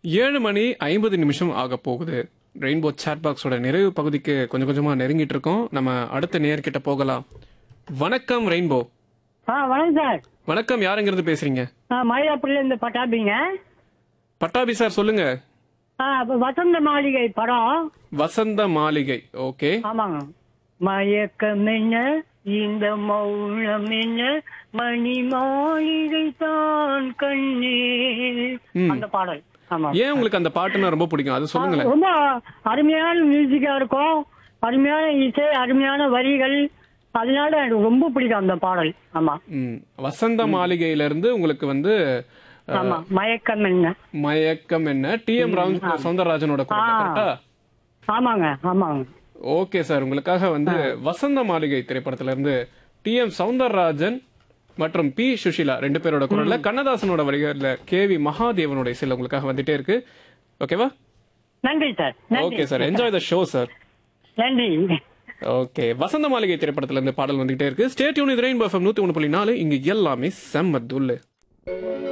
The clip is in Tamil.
ஏழு மணி ஐம்பது நிமிஷம் ஆக போகுது ரெயின்போ சாட் பாக்ஸோட நிறைவு பகுதிக்கு கொஞ்சம் கொஞ்சமா நெருங்கிட்டு இருக்கோம் நம்ம அடுத்த நேர்கிட்ட போகலாம் வணக்கம் ரெயின்போ ஆ வணக்கம் சார் வணக்கம் யாருங்கிறது பேசுறீங்க ஆ மயிலாப்பூர்ல இருந்து பட்டாபிங்க பட்டாபி சார் சொல்லுங்க ஆ அப்ப வசந்த மாளிகை படம் வசந்த மாளிகை ஓகே ஆமாங்க மயக்கம் என்ன இந்த மௌனம் என்ன மணி மாளிகை தான் கண்ணே ம். அந்த பாடல் ஆமா ஏன் உங்களுக்கு அந்த பாட்டுன்னா ரொம்ப பிடிக்கும் அது சொல்லுங்களேன் ரொம்ப அருமையான மியூசிக்கா இருக்கும் அருமையான இசை அருமையான வரிகள் அதனால எனக்கு ரொம்ப பிடிக்கும் அந்த பாடல் ஆமா ம், வசந்த மாளிகையில இருந்து உங்களுக்கு வந்து அஹ், ஆமா மயக்கம் என்ன மயக்கம் என்ன டி எம் ராம் சௌந்தரராஜனோட குரல் கரெக்டா ஆமாங்க ஆமாங்க ஓகே சார் உங்களுக்காக வந்து வசந்த மாளிகை திரைப்படத்துல இருந்து டி எம் சௌந்தரராஜன் மற்றும் பி சுஷிலா ரெண்டு பேரோட குரல்ல கண்ணதாசனோட வரிகள்ல கே வி மகாதேவனோட இசையில உங்களுக்காக வந்துட்டே இருக்கு ஓகேவா நன்றி சார் நன்றி okay sir enjoy the show sir நன்றி ஓகே வசந்த மாளிகை திரைப்படத்துல இருந்து பாடல் வந்துகிட்டே இருக்கு ஸ்டேட் யூனிட் ரெயின் பஃபம் நூத்தி ஒன்று புள்ளி நாலு இங்க எல்லாமே செம்ம துள்ளு